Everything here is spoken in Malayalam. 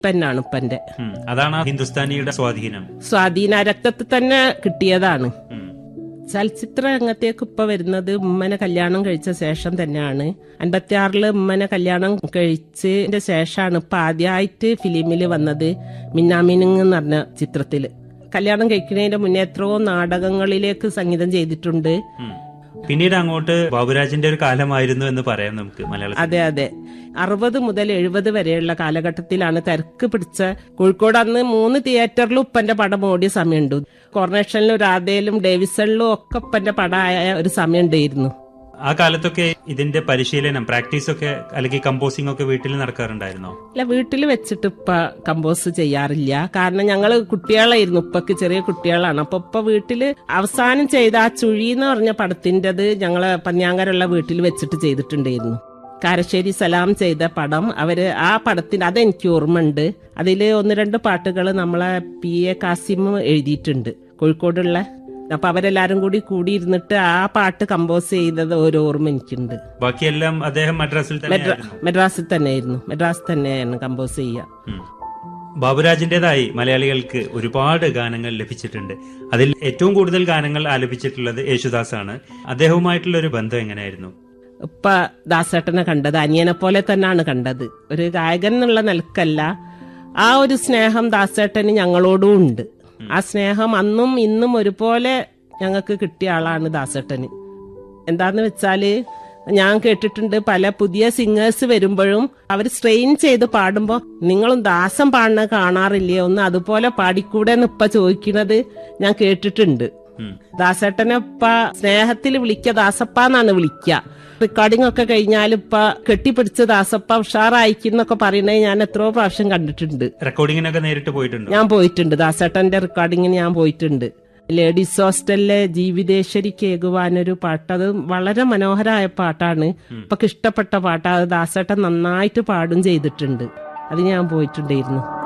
പെന്നാണ് ഉപ്പന്റെ ഉം. അതാണ് ആ ഹിന്ദുസ്ഥാനിയുടെ സ്വാധീനം സ്വാധീന രക്തത്തിൽ തന്നെ കിട്ടിയതാണ് ഉം. ചലച്ചിത്ര രംഗത്തേക്ക് ഇപ്പൊ വരുന്നത് ഉമ്മനെ കല്യാണം കഴിച്ച ശേഷം തന്നെയാണ് അൻപത്തി ആറില് ഉമ്മനെ കല്യാണം കഴിച്ചതിന്റെ ശേഷമാണ് ഇപ്പൊ ആദ്യമായിട്ട് ഫിലിമിൽ വന്നത് മിന്നാമിനുങ് എന്ന് പറഞ്ഞ ചിത്രത്തില് കല്യാണം കഴിക്കുന്നതിന്റെ മുന്നേ എത്രയോ നാടകങ്ങളിലേക്ക് സംഗീതം ചെയ്തിട്ടുണ്ട് ഉം. പിന്നീട് അങ്ങോട്ട് ബാബുരാജിന്റെ ഒരു കാലമായിരുന്നു എന്ന് പറയാം നമുക്ക് മലയാളത്തിൽ അതെ അതെ അറുപത് മുതൽ എഴുപത് വരെയുള്ള കാലഘട്ടത്തിലാണ് തിരക്ക് പിടിച്ച കോഴിക്കോട് അന്ന് മൂന്ന് തിയേറ്ററിൽ ഉപ്പന്റെ പടം ഓടിയ സമയമുണ്ട് കോർണേഷനിലും രാധയിലും ഡേവിസണിലും ഒക്കെ ഉപ്പന്റെ പടമായ ഒരു സമയം ഉണ്ടായിരുന്നു ആ കാലത്തൊക്കെ ഇതിന്റെ പരിശീലനം പ്രാക്ടീസ് ഒക്കെ അല്ലെങ്കിൽ കമ്പോസിംഗ് ഒക്കെ വീട്ടിൽ നടക്കാറുണ്ടായിരുന്നോ അല്ല വീട്ടിൽ വെച്ചിട്ട് ഇപ്പ കമ്പോസ് ചെയ്യാറില്ല കാരണം ഞങ്ങള് കുട്ടികളായിരുന്നു ഉപ്പക്ക് ചെറിയ കുട്ടികളാണ് അപ്പൊ ഇപ്പൊ വീട്ടില് അവസാനം ചെയ്ത ആ ചുഴി എന്ന് പറഞ്ഞ പടത്തിൻ്റെത് ഞങ്ങള് പന്യാങ്കരുള്ള വീട്ടിൽ വെച്ചിട്ട് ചെയ്തിട്ടുണ്ടായിരുന്നു കാരശ്ശേരി സലാം ചെയ്ത പടം അവര് ആ പടത്തിന് അതെനിക്ക് ഓർമ്മയുണ്ട് അതില് ഒന്ന് രണ്ട് പാട്ടുകൾ നമ്മളെ പി എ കാസിം എഴുതിയിട്ടുണ്ട് കോഴിക്കോടുള്ള അപ്പൊ അവരെല്ലാരും കൂടി കൂടിയിരുന്നിട്ട് ആ പാട്ട് കമ്പോസ് ചെയ്തത് ഒരു ഓർമ്മ എനിക്കുണ്ട് ബാക്കിയെല്ലാം അദ്ദേഹം മദ്രാസിൽ മെഡ്രാ- തന്നെയായിരുന്നു മെഡ്രാസിൽ തന്നെയായിരുന്നു മെഡ്രാസ് തന്നെയാണ് കമ്പോസ് ചെയ്യുക ഉം. ബാബുരാജിന്റേതായി മലയാളികൾക്ക് ഒരുപാട് ഗാനങ്ങൾ ലഭിച്ചിട്ടുണ്ട് അതിൽ ഏറ്റവും കൂടുതൽ ഗാനങ്ങൾ ആലപിച്ചിട്ടുള്ളത് യേശുദാസാണ് അദ്ദേഹവുമായിട്ടുള്ള ഒരു ബന്ധം എങ്ങനെയായിരുന്നു ഇപ്പ ദാസേട്ടനെ കണ്ടത് അനിയനെ പോലെ തന്നെയാണ് കണ്ടത് ഒരു ഗായകൻ എന്നുള്ള നിലക്കല്ല ആ ഒരു സ്നേഹം ദാസേട്ടന് ഞങ്ങളോടും ഉണ്ട് ആ സ്നേഹം അന്നും ഇന്നും ഒരുപോലെ ഞങ്ങൾക്ക് കിട്ടിയ ആളാണ് ദാസേട്ടന് എന്താന്ന് വെച്ചാല് ഞാൻ കേട്ടിട്ടുണ്ട് പല പുതിയ സിംഗേഴ്സ് വരുമ്പോഴും അവർ സ്ട്രെയിൻ ചെയ്ത് പാടുമ്പോ നിങ്ങളും ദാസം പാടുന്നത് കാണാറില്ലേ ഒന്ന് അതുപോലെ പാടിക്കൂടെ എന്ന് ഇപ്പൊ ചോദിക്കുന്നത് ഞാൻ കേട്ടിട്ടുണ്ട് ഉം. ദാസേട്ടനെ ഇപ്പ സ്നേഹത്തിൽ വിളിക്ക ദാസപ്പ എന്നാണ് വിളിക്ക റെക്കോർഡിംഗ് ഒക്കെ കഴിഞ്ഞാൽ ഇപ്പ കെട്ടിപ്പിടിച്ച് ദാസപ്പ ഉഷാറായിക്കുന്നൊക്കെ പറയുന്നത് ഞാൻ എത്രയോ പ്രാവശ്യം കണ്ടിട്ടുണ്ട് റെക്കോർഡിങ്ങിനൊക്കെ നേരിട്ട് പോയിട്ടുണ്ടോ ഞാൻ പോയിട്ടുണ്ട് ദാസേട്ടന്റെ റെക്കോർഡിങ്ങിന് ഞാൻ പോയിട്ടുണ്ട് ലേഡീസ് ഹോസ്റ്റലിലെ ജീവിതേശ്വരി കേകുവാനൊരു പാട്ട് അത് വളരെ മനോഹരമായ പാട്ടാണ് ഇപ്പൊക്ക് ഇഷ്ടപ്പെട്ട പാട്ടാ അത് ദാസേട്ടൻ നന്നായിട്ട് പാടും ചെയ്തിട്ടുണ്ട് അത് ഞാൻ പോയിട്ടുണ്ടായിരുന്നു